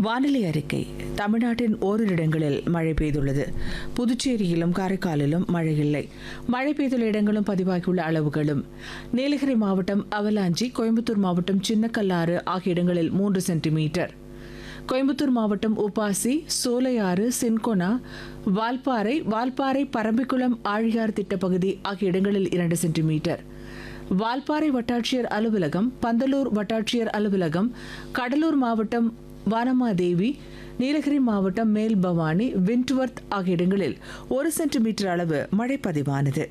வானிலை அறிக்கை தமிழ்நாட்டின் ஓரிரு இடங்களில் மழை பெய்துள்ளது புதுச்சேரியிலும் காரைக்காலிலும் மழை இல்லை மழை பெய்துள்ள இடங்களும் பதிவாகியுள்ள அளவுகளும் நீலகிரி மாவட்டம் அவலாஞ்சி கோயம்புத்தூர் மாவட்டம் சின்னக்கல்லாறு ஆகிய இடங்களில் மூன்று சென்டிமீட்டர் கோயம்புத்தூர் மாவட்டம் உப்பாசி சோலையாறு சின்கொனா வால்பாறை வால்பாறை பரம்பிக்குளம் ஆழியார் திட்டப்பகுதி ஆகிய இடங்களில் இரண்டு சென்டிமீட்டர் வால்பாறை வட்டாட்சியர் அலுவலகம் பந்தலூர் வட்டாட்சியர் அலுவலகம் கடலூர் மாவட்டம் வானமாதேவி நீலகிரி மாவட்டம் மேல் பவானி விண்ட்வர்த் ஆகிய இடங்களில் ஒரு சென்டிமீட்டர் அளவு மழை பதிவானது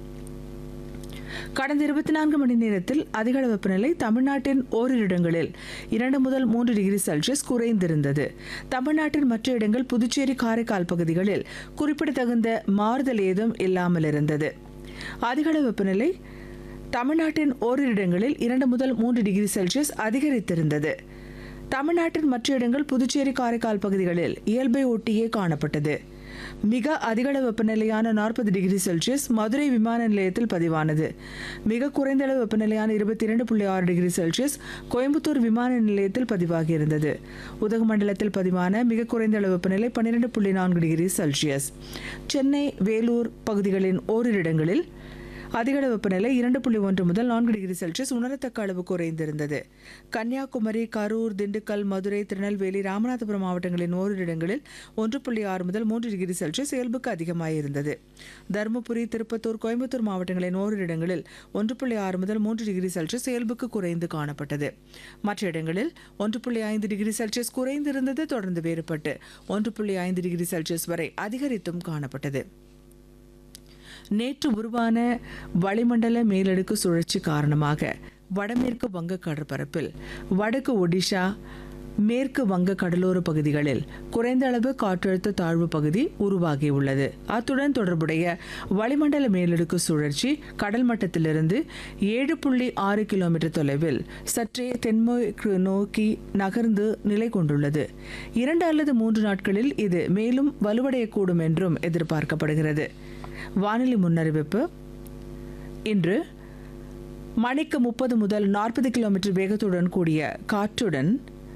கடந்த இருபத்தி நான்கு மணி நேரத்தில் அதிகள வெப்பநிலை தமிழ்நாட்டின் ஓரிரு இடங்களில் இரண்டு முதல் மூன்று டிகிரி செல்சியஸ் குறைந்திருந்தது தமிழ்நாட்டின் மற்ற இடங்கள் புதுச்சேரி காரைக்கால் பகுதிகளில் குறிப்பிடத்தகுந்த மாறுதல் ஏதும் இல்லாமல் இருந்தது அதிகள வெப்பநிலை தமிழ்நாட்டின் ஓரிரு இடங்களில் இரண்டு முதல் மூன்று டிகிரி செல்சியஸ் அதிகரித்திருந்தது தமிழ்நாட்டின் மற்ற இடங்கள் புதுச்சேரி காரைக்கால் பகுதிகளில் இயல்பை ஒட்டியே காணப்பட்டது மிக அதிகளவு வெப்பநிலையான நாற்பது டிகிரி செல்சியஸ் மதுரை விமான நிலையத்தில் பதிவானது மிக குறைந்த அளவு வெப்பநிலையான இருபத்தி இரண்டு புள்ளி ஆறு டிகிரி செல்சியஸ் கோயம்புத்தூர் விமான நிலையத்தில் பதிவாகியிருந்தது உதகமண்டலத்தில் பதிவான மிக குறைந்த அளவு வெப்பநிலை பன்னிரெண்டு புள்ளி நான்கு டிகிரி செல்சியஸ் சென்னை வேலூர் பகுதிகளின் ஓரிரு இடங்களில் அதிகள வெப்பநிலை இரண்டு புள்ளி ஒன்று முதல் நான்கு டிகிரி செல்சியஸ் உணரத்தக்க அளவு குறைந்திருந்தது கன்னியாகுமரி கரூர் திண்டுக்கல் மதுரை திருநெல்வேலி ராமநாதபுரம் மாவட்டங்களின் ஓரிரு இடங்களில் ஒன்று புள்ளி ஆறு முதல் மூன்று டிகிரி செல்சியஸ் இயல்புக்கு அதிகமாயிருந்தது தருமபுரி திருப்பத்தூர் கோயம்புத்தூர் மாவட்டங்களின் ஓரிரு இடங்களில் ஒன்று புள்ளி ஆறு முதல் மூன்று டிகிரி செல்சியஸ் இயல்புக்கு குறைந்து காணப்பட்டது மற்ற இடங்களில் ஒன்று புள்ளி ஐந்து டிகிரி செல்சியஸ் குறைந்திருந்தது தொடர்ந்து வேறுபட்டு ஒன்று புள்ளி ஐந்து டிகிரி செல்சியஸ் வரை அதிகரித்தும் காணப்பட்டது நேற்று உருவான வளிமண்டல மேலடுக்கு சுழற்சி காரணமாக வடமேற்கு வங்க கடற்பரப்பில் வடக்கு ஒடிஷா மேற்கு வங்க கடலோர பகுதிகளில் குறைந்த அளவு காற்றழுத்த தாழ்வு பகுதி உருவாகியுள்ளது அத்துடன் தொடர்புடைய வளிமண்டல மேலடுக்கு சுழற்சி கடல் மட்டத்திலிருந்து ஏழு புள்ளி ஆறு கிலோமீட்டர் தொலைவில் சற்றே தென்மேற்கு நோக்கி நகர்ந்து நிலை கொண்டுள்ளது இரண்டு அல்லது மூன்று நாட்களில் இது மேலும் வலுவடையக்கூடும் என்றும் எதிர்பார்க்கப்படுகிறது வானிலை முன்னறிவிப்பு இன்று மணிக்கு முப்பது முதல் நாற்பது கிலோமீட்டர் வேகத்துடன் கூடிய காற்றுடன்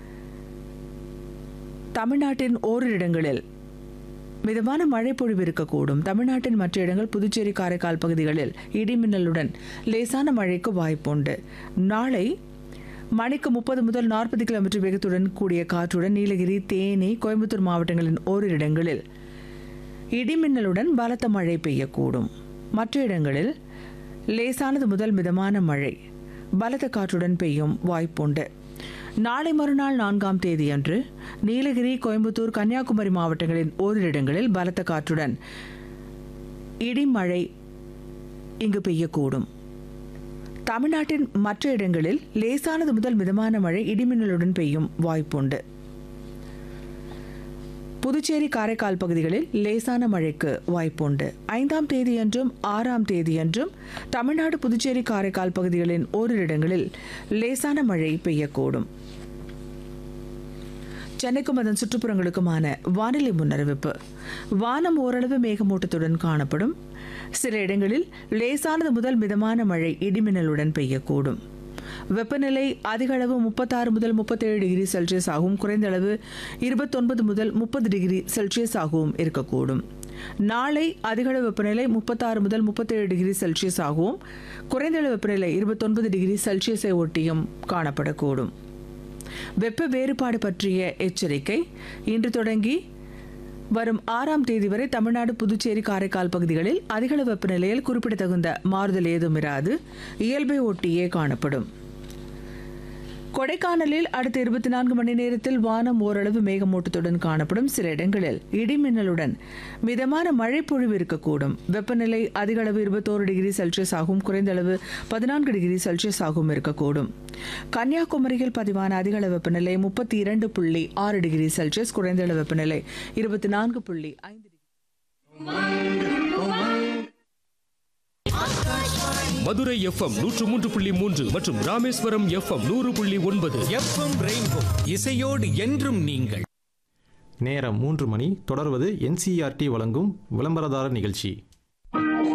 தமிழ்நாட்டின் ஓரிரு இடங்களில் மிதமான மழை பொழிவு இருக்கக்கூடும் தமிழ்நாட்டின் மற்ற இடங்கள் புதுச்சேரி காரைக்கால் பகுதிகளில் இடிமின்னலுடன் லேசான மழைக்கு வாய்ப்புண்டு நாளை மணிக்கு முப்பது முதல் நாற்பது கிலோமீட்டர் வேகத்துடன் கூடிய காற்றுடன் நீலகிரி தேனி கோயம்புத்தூர் மாவட்டங்களின் ஓரிரு இடங்களில் இடிமின்னலுடன் பலத்த மழை பெய்யக்கூடும் மற்ற இடங்களில் லேசானது முதல் மிதமான மழை பலத்த காற்றுடன் பெய்யும் வாய்ப்புண்டு நாளை மறுநாள் நான்காம் தேதியன்று நீலகிரி கோயம்புத்தூர் கன்னியாகுமரி மாவட்டங்களின் ஓரிரு இடங்களில் பலத்த காற்றுடன் இடிமழை இங்கு பெய்யக்கூடும் தமிழ்நாட்டின் மற்ற இடங்களில் லேசானது முதல் மிதமான மழை இடிமின்னலுடன் பெய்யும் வாய்ப்புண்டு புதுச்சேரி காரைக்கால் பகுதிகளில் லேசான மழைக்கு வாய்ப்புண்டு ஐந்தாம் தேதியன்றும் ஆறாம் தேதியன்றும் தமிழ்நாடு புதுச்சேரி காரைக்கால் பகுதிகளின் ஓரிரு இடங்களில் லேசான மழை பெய்யக்கூடும் சென்னைக்கும் அதன் சுற்றுப்புறங்களுக்குமான வானிலை முன்னறிவிப்பு வானம் ஓரளவு மேகமூட்டத்துடன் காணப்படும் சில இடங்களில் லேசானது முதல் மிதமான மழை இடிமின்னலுடன் பெய்யக்கூடும் வெப்பநிலை அதிக அளவு முப்பத்தாறு முதல் முப்பத்தேழு டிகிரி செல்சியஸ் ஆகவும் குறைந்த அளவு இருபத்தொன்பது முதல் முப்பது டிகிரி செல்சியஸ் ஆகவும் இருக்கக்கூடும் நாளை அதிகளவு வெப்பநிலை முப்பத்தாறு முதல் முப்பத்தேழு டிகிரி செல்சியஸ் ஆகவும் குறைந்த அளவு வெப்பநிலை இருபத்தொன்பது டிகிரி செல்சியஸை ஒட்டியும் காணப்படக்கூடும் வெப்ப வேறுபாடு பற்றிய எச்சரிக்கை இன்று தொடங்கி வரும் ஆறாம் தேதி வரை தமிழ்நாடு புதுச்சேரி காரைக்கால் பகுதிகளில் அதிகளவு வெப்பநிலையில் குறிப்பிடத்தகுந்த மாறுதல் ஏதும் இராது இயல்பை ஒட்டியே காணப்படும் கொடைக்கானலில் அடுத்த இருபத்தி நான்கு மணி நேரத்தில் வானம் ஓரளவு மேகமூட்டத்துடன் காணப்படும் சில இடங்களில் இடிமின்னலுடன் மிதமான மழை பொழிவு இருக்கக்கூடும் வெப்பநிலை அதிக அளவு இருபத்தோரு டிகிரி செல்சியஸ் ஆகவும் குறைந்த அளவு பதினான்கு டிகிரி செல்சியஸ் ஆகவும் இருக்கக்கூடும் கன்னியாகுமரியில் பதிவான அதிக அளவு வெப்பநிலை முப்பத்தி இரண்டு புள்ளி ஆறு டிகிரி செல்சியஸ் குறைந்த அளவு வெப்பநிலை இருபத்தி நான்கு புள்ளி ஐந்து மதுரை எஃப்எம் நூற்று மூன்று புள்ளி மூன்று மற்றும் ராமேஸ்வரம் எஃப்எம் நூறு புள்ளி ஒன்பது எஃப்எம் ரெயின்போ இசையோடு என்றும் நீங்கள் நேரம் மூன்று மணி தொடர்வது என்சிஆர்டி வழங்கும் விளம்பரதார நிகழ்ச்சி